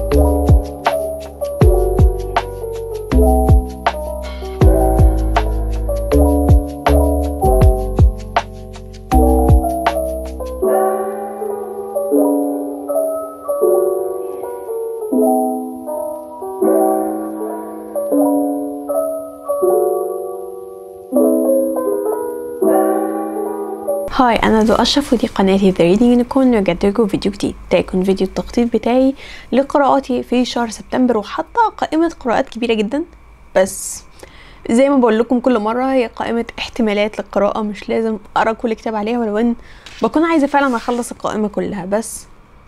هاي انا دو اشرف ودي قناتي ذا ريدنج يونيكورن رجعت لكم فيديو جديد ده يكون فيديو التخطيط بتاعي لقراءاتي في شهر سبتمبر وحاطه قائمه قراءات كبيره جدا بس زي ما بقول لكم كل مره هي قائمه احتمالات للقراءه مش لازم اقرا كل كتاب عليها ولو ان بكون عايزه فعلا اخلص القائمه كلها بس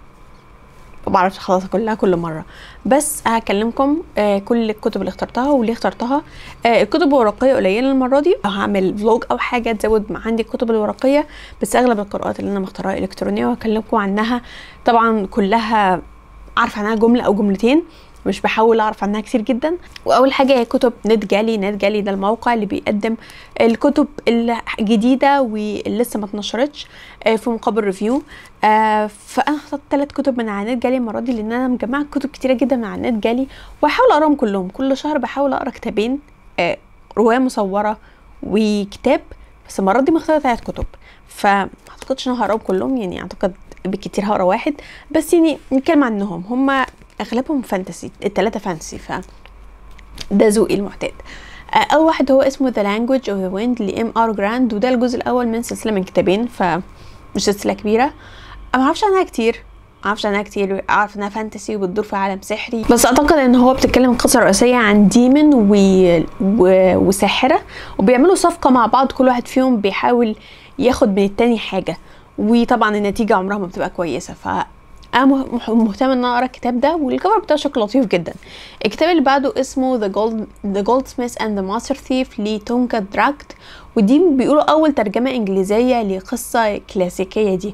ما بعرفش اخلصها كلها كل مره بس هكلمكم آه كل الكتب اللي اخترتها وليه اخترتها آه الكتب الورقيه قليله المره دي هعمل فلوج او حاجه تزود عندي الكتب الورقيه بس اغلب القراءات اللي انا مختارها الكترونيه وهكلمكم عنها طبعا كلها عارفه عنها جمله او جملتين مش بحاول اعرف عنها كتير جدا واول حاجه هي كتب نت جالي نت جالي ده الموقع اللي بيقدم الكتب الجديده واللي لسه ما اتنشرتش في مقابل ريفيو فانا اخترت ثلاث كتب من على نت جالي المره دي لان انا مجمعه كتب كتيره جدا من على نت جالي وهحاول اقراهم كلهم كل شهر بحاول اقرا كتابين روايه مصوره وكتاب بس المره دي مختاره ثلاث كتب فما اعتقدش ان هقراهم كلهم يعني اعتقد بالكتير هقرا واحد بس يعني نتكلم عنهم هما اغلبهم فانتسي التلاتة فانتسي ف ده ذوقي المعتاد اول واحد هو اسمه The Language of the Wind لام ار جراند وده الجزء الاول من سلسله من كتابين فمش سلسله كبيره ما اعرفش عنها كتير ما اعرفش عنها كتير اعرف انها فانتسي وبتدور في عالم سحري بس اعتقد ان هو بتتكلم قصه رئيسيه عن ديمن و... و... وساحره وبيعملوا صفقه مع بعض كل واحد فيهم بيحاول ياخد من التاني حاجه وطبعا النتيجه عمرها ما بتبقى كويسه ف انا مهتمه ان انا اقرا الكتاب ده والكفر بتاعه شكله لطيف جدا الكتاب اللي بعده اسمه The Gold The Goldsmith and the Master Thief لتونكا دراكت ودي بيقولوا اول ترجمه انجليزيه لقصه كلاسيكيه دي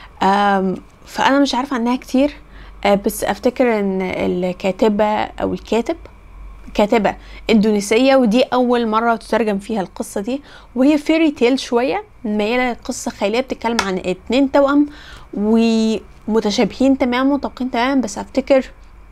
فانا مش عارفه عنها كتير بس افتكر ان الكاتبه او الكاتب كاتبه اندونيسيه ودي اول مره تترجم فيها القصه دي وهي فيري تيل شويه مياله قصه خياليه بتتكلم عن اتنين توأم ومتشابهين تماما مطابقين تماما بس افتكر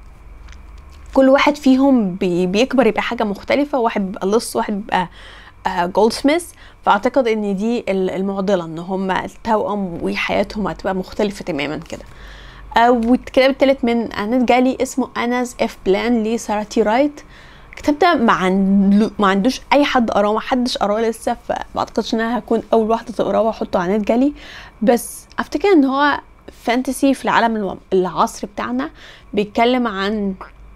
كل واحد فيهم بي بيكبر يبقى حاجه مختلفه واحد بيبقى لص واحد بيبقى جولد سميث فاعتقد ان دي المعضله ان هما التوأم وحياتهم هتبقى مختلفه تماما كده والكتاب التالت من نت جالي اسمه اناز اف بلان لسارة تي رايت الكتاب ده ما, عن... ما عندوش اي حد قراه ما حدش قراه لسه فما اعتقدش ان انا هكون اول واحده تقراه واحطه على نت جالي بس افتكر ان هو فانتسي في العالم العصر بتاعنا بيتكلم عن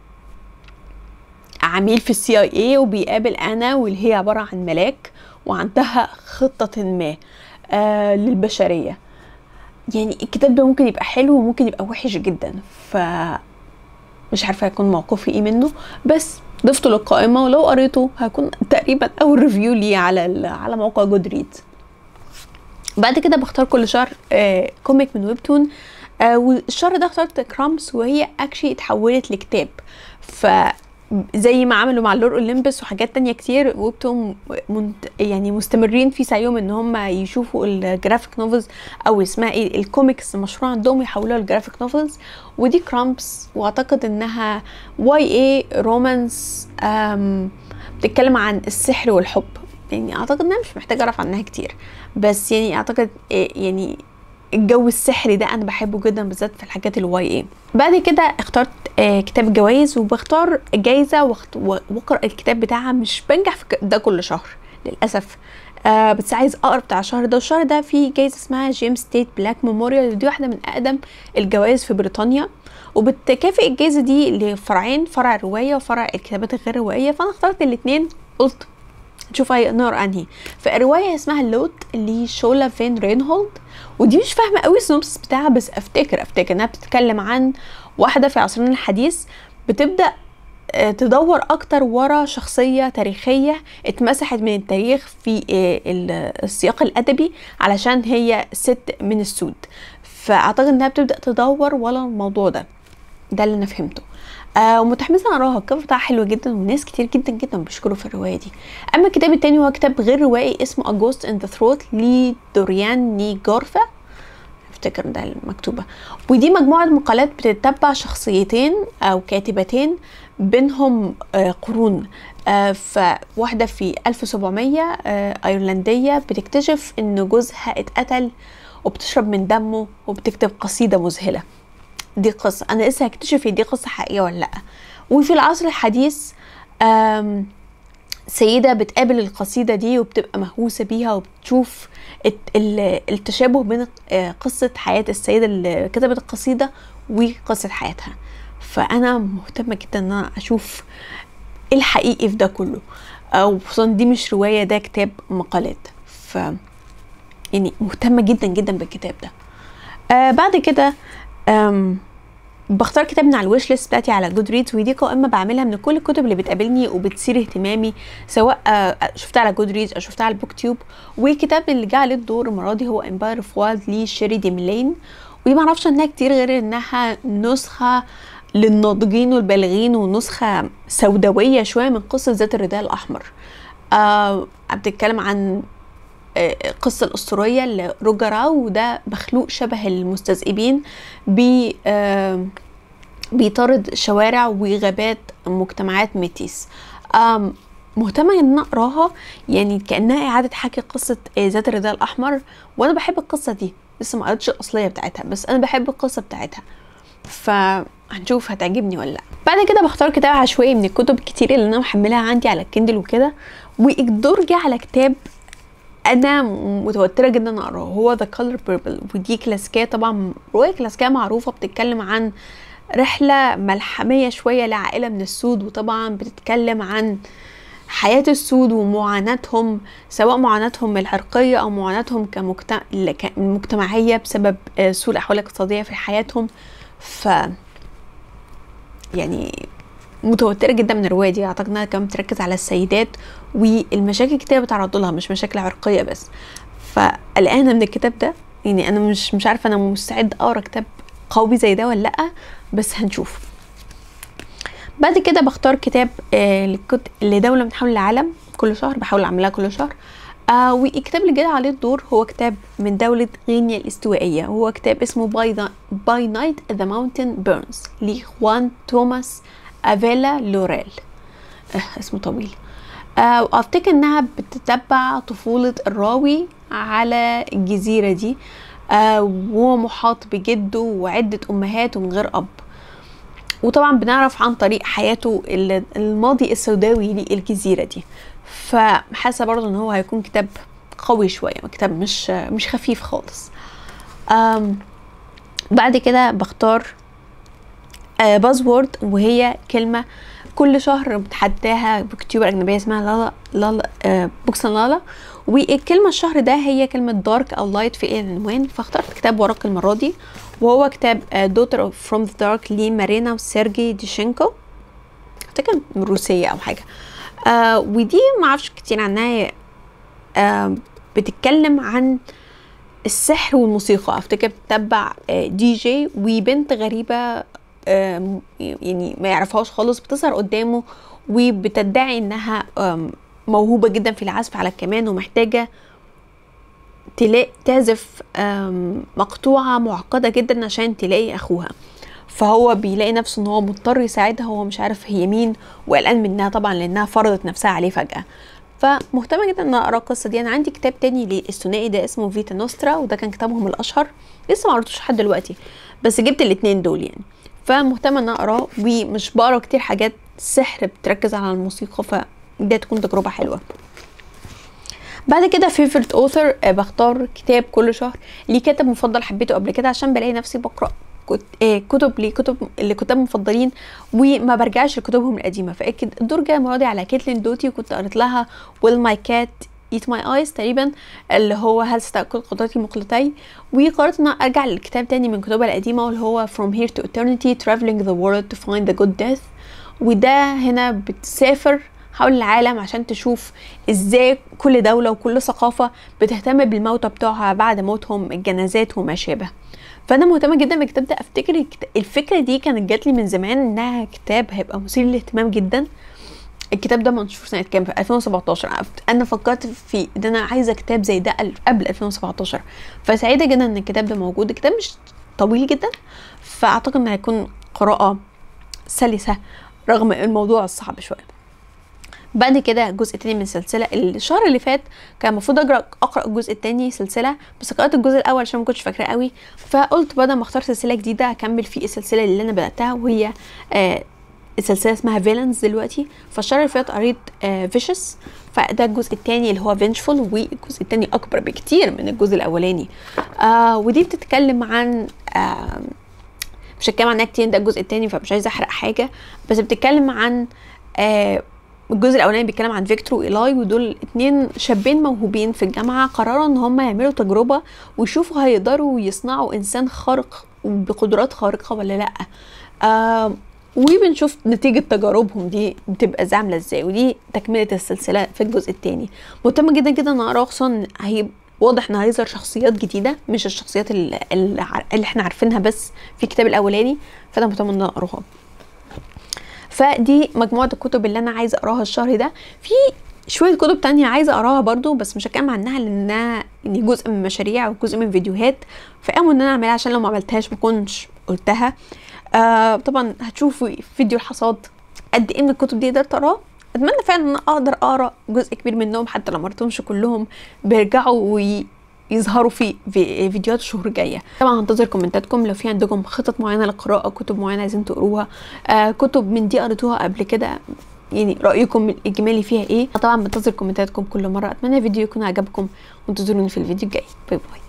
عميل في السي اي اي وبيقابل انا واللي هي عباره عن ملاك وعندها خطه ما آه للبشريه يعني الكتاب ده ممكن يبقى حلو وممكن يبقى وحش جدا ف مش عارفه هيكون موقفي ايه منه بس ضفته للقائمه ولو قريته هيكون تقريبا اول ريفيو لي على على موقع جود ريد بعد كده بختار كل شهر آه كوميك من ويبتون آه والشهر ده اخترت كرامس وهي اكشلي اتحولت لكتاب ف زي ما عملوا مع اللور اولمبس وحاجات تانية كتير ويبتون منت... يعني مستمرين في سعيهم ان هم يشوفوا الجرافيك نوفلز او اسمها ايه الكوميكس المشهوره عندهم يحولوها لجرافيك نوفلز ودي كرامبس واعتقد انها واي اي رومانس بتتكلم عن السحر والحب يعني اعتقد انها مش محتاجه اعرف عنها كتير بس يعني اعتقد إيه يعني الجو السحري ده انا بحبه جدا بالذات في الحاجات الواي اي بعد كده اخترت آه كتاب جوائز وبختار جايزه واقرا الكتاب بتاعها مش بنجح في ده كل شهر للاسف آه بس عايز اقرا بتاع الشهر ده والشهر ده في جايزه اسمها جيمس ستيت بلاك ميموريال ودي واحده من اقدم الجوائز في بريطانيا وبتكافئ الجائزه دي لفرعين فرع الروايه وفرع الكتابات الغير روائيه فانا اخترت الاثنين قلت نشوف نقرا انهي فالروايه اسمها اللوت اللي شولا فين رينهولد ودي مش فاهمه قوي السنوبس بتاعها بس افتكر افتكر انها بتتكلم عن واحده في عصرنا الحديث بتبدا تدور اكتر ورا شخصيه تاريخيه اتمسحت من التاريخ في السياق الادبي علشان هي ست من السود فاعتقد انها بتبدا تدور ورا الموضوع ده ده اللي انا فهمته آه ومتحمسه اقراها الكفر بتاعها حلو جدا وناس كتير جدا جدا بيشكروا في الروايه دي اما الكتاب التاني هو كتاب غير روائي اسمه A Ghost in the Throat لدوريان نيجورفا افتكر ده المكتوبه ودي مجموعه مقالات بتتبع شخصيتين او كاتبتين بينهم آه، قرون آه، فواحدة في 1700 آه، أيرلندية بتكتشف إن جوزها اتقتل وبتشرب من دمه وبتكتب قصيدة مذهلة دي قصة أنا لسه هكتشف هي دي قصة حقيقية ولا لأ وفي العصر الحديث آم، سيدة بتقابل القصيدة دي وبتبقى مهووسة بيها وبتشوف الت- ال- التشابه بين آه، قصة حياة السيدة اللي كتبت القصيدة وقصة حياتها فأنا مهتمة جدا إن أنا أشوف إيه الحقيقي في ده كله أو خصوصا دي مش رواية ده كتاب مقالات ف يعني مهتمة جدا جدا بالكتاب ده آه بعد كده آم، بختار كتاب من على الويش ليست بتاعتي على جود ريدز ودي قائمه بعملها من كل الكتب اللي بتقابلني وبتثير اهتمامي سواء آه، شفتها على جود ريدز او شفتها على البوك تيوب والكتاب اللي جه عليه الدور المره دي هو امباير اوف وايلد لشيري دي ميلين ودي معرفش انها كتير غير انها نسخه للناضجين والبالغين ونسخه سوداويه شويه من قصه ذات الرداء الاحمر آه بتتكلم عن آه، القصة الأسطورية لروجراو وده مخلوق شبه المستذئبين بي آه، بيطارد شوارع وغابات مجتمعات ميتيس آم، مهتمة ان انا اقراها يعني كانها اعادة حكي قصة آه، ذات الرداء الاحمر وانا بحب القصة دي لسه ما قريتش الاصلية بتاعتها بس انا بحب القصة بتاعتها فهنشوف هتعجبني ولا لا بعد كده بختار كتاب عشوائي من الكتب الكتير اللي انا محملها عندي على الكندل وكده والدور جه على كتاب انا متوتره جدا ان اقراه هو ذا كولر بيربل ودي كلاسيكيه طبعا روايه كلاسيكيه معروفه بتتكلم عن رحله ملحميه شويه لعائله من السود وطبعا بتتكلم عن حياة السود ومعاناتهم سواء معاناتهم العرقية أو معاناتهم كمجتمع مجتمعية بسبب آه، سوء الأحوال الاقتصادية في حياتهم ف يعني متوترة جدا من الرواية دي أعتقد إنها كمان بتركز على السيدات والمشاكل كتير بتعرضوا لها مش مشاكل عرقية بس فقلقانة من الكتاب ده يعني أنا مش مش عارفة أنا مستعد أقرا كتاب قوي زي ده ولا لأ بس هنشوف بعد كده بختار كتاب آه لكت- لدولة من حول العالم كل شهر بحاول أعملها كل شهر آه والكتاب اللي جاي عليه الدور هو كتاب من دولة غينيا الاستوائية هو كتاب اسمه باي باي نايت ذا ماونتن بيرنز لخوان توماس افيلا لوريل آه اسمه طويل آه وافتكر انها بتتبع طفولة الراوي على الجزيرة دي آه وهو محاط بجده وعدة امهات ومن غير اب وطبعا بنعرف عن طريق حياته ال- الماضي السوداوي للجزيرة دي فحاسة برضه ان هو هيكون كتاب قوي شوية كتاب مش مش خفيف خالص آم بعد كده بختار بازورد وهي كلمة كل شهر بتحداها بوكتيوبر أجنبية اسمها لالا لالا آه بوكسن لالا والكلمة الشهر ده هي كلمة دارك أو لايت في العنوان فاخترت كتاب ورق المرة دي وهو كتاب دوتر فروم ذا دارك لمارينا وسيرجي ديشينكو افتكر من روسية أو حاجة آه ودي معرفش كتير عنها آه بتتكلم عن السحر والموسيقى افتكر بتتبع آه، دي جي وبنت غريبة آم، يعني ما يعرفهاش خالص بتظهر قدامه وبتدعي انها آم، موهوبة جدا في العزف على الكمان ومحتاجة تلاقي تعزف آم، مقطوعة معقدة جدا عشان تلاقي اخوها فهو بيلاقي نفسه ان هو مضطر يساعدها وهو مش عارف هي مين وقلقان منها طبعا لانها فرضت نفسها عليه فجأة فمهتمة جدا ان أنا اقرا القصة دي انا عندي كتاب تاني للثنائي ده اسمه فيتا نوسترا وده كان كتابهم الاشهر لسه ما قريتوش لحد دلوقتي بس جبت الاتنين دول يعني فمهتمة ان أنا اقراه ومش بقرا كتير حاجات سحر بتركز على الموسيقى فده تكون تجربة حلوة بعد كده فيفورت اوثر بختار كتاب كل شهر ليه كاتب مفضل حبيته قبل كده عشان بلاقي نفسي بقرا كت- آه، كتب لكتب لكتاب مفضلين وما برجعش لكتبهم القديمه فاكيد الدور جاي المره دي على كيتلين دوتي وكنت قريت لها ويل ماي كات ايت ماي ايز تقريبا اللي هو هل ستاكل قدرتي مقلتي وقررت ان أنا ارجع للكتاب تاني من كتبها القديمه واللي هو from here to eternity traveling the world to find the good death وده هنا بتسافر حول العالم عشان تشوف ازاي كل دولة وكل ثقافة بتهتم بالموتى بتوعها بعد موتهم الجنازات وما شابه فانا مهتمه جدا بالكتاب ده افتكر الكت- الفكره دي كانت جات لي من زمان انها كتاب هيبقى مثير للاهتمام جدا الكتاب ده منشور سنه كام في 2017 انا فكرت في ان انا عايزه كتاب زي ده قبل 2017 فسعيده جدا ان الكتاب ده موجود الكتاب مش طويل جدا فاعتقد ان هيكون قراءه سلسه رغم الموضوع الصعب شويه بعد كده الجزء التاني من السلسلة الشهر اللي فات كان المفروض اقرا اقرا الجزء التاني سلسلة بس قرأت الجزء الاول عشان ما كنتش فاكراه قوي فقلت بدل ما اختار سلسلة جديدة هكمل في السلسلة اللي انا بدأتها وهي آه السلسلة اسمها فيلنز دلوقتي فالشهر اللي فات قريت آه فيشس فده الجزء التاني اللي هو فينشفول والجزء التاني اكبر بكتير من الجزء الاولاني آه ودي بتتكلم عن آه مش هتكلم عنها كتير ده الجزء التاني فمش عايزه احرق حاجه بس بتتكلم عن آه الجزء الاولاني بيتكلم عن فيكتور وايلاي ودول اتنين شابين موهوبين في الجامعه قرروا ان هم يعملوا تجربه ويشوفوا هيقدروا يصنعوا انسان خارق بقدرات خارقه ولا لا آه وبنشوف نتيجة تجاربهم دي بتبقى عاملة ازاي ودي تكملة السلسلة في الجزء التاني مهتمة جدا جدا ان اقرا خصوصا هي واضح ان هيظهر شخصيات جديدة مش الشخصيات اللي, اللي احنا عارفينها بس في الكتاب الاولاني فانا مهتمة ان اقراها فدي مجموعه الكتب اللي انا عايزه اقراها الشهر ده في شويه كتب تانية عايزه اقراها برضو بس مش هتكلم عنها لانها يعني جزء من مشاريع وجزء من فيديوهات فقاموا ان انا اعملها عشان لو ما عملتهاش ما كنتش قلتها آه طبعا هتشوفوا فيديو الحصاد قد ايه من الكتب دي قدرت اقراها اتمنى فعلا ان اقدر اقرا جزء كبير منهم حتى لو ما قريتهمش كلهم بيرجعوا يظهروا في فيديوهات الشهور الجايه طبعا هنتظر كومنتاتكم لو في عندكم خطط معينه للقراءه كتب معينه عايزين تقروها آه كتب من دي قريتوها قبل كده يعني رايكم الاجمالي فيها ايه طبعا بنتظر كومنتاتكم كل مره اتمنى الفيديو يكون عجبكم وانتظروني في الفيديو الجاي باي باي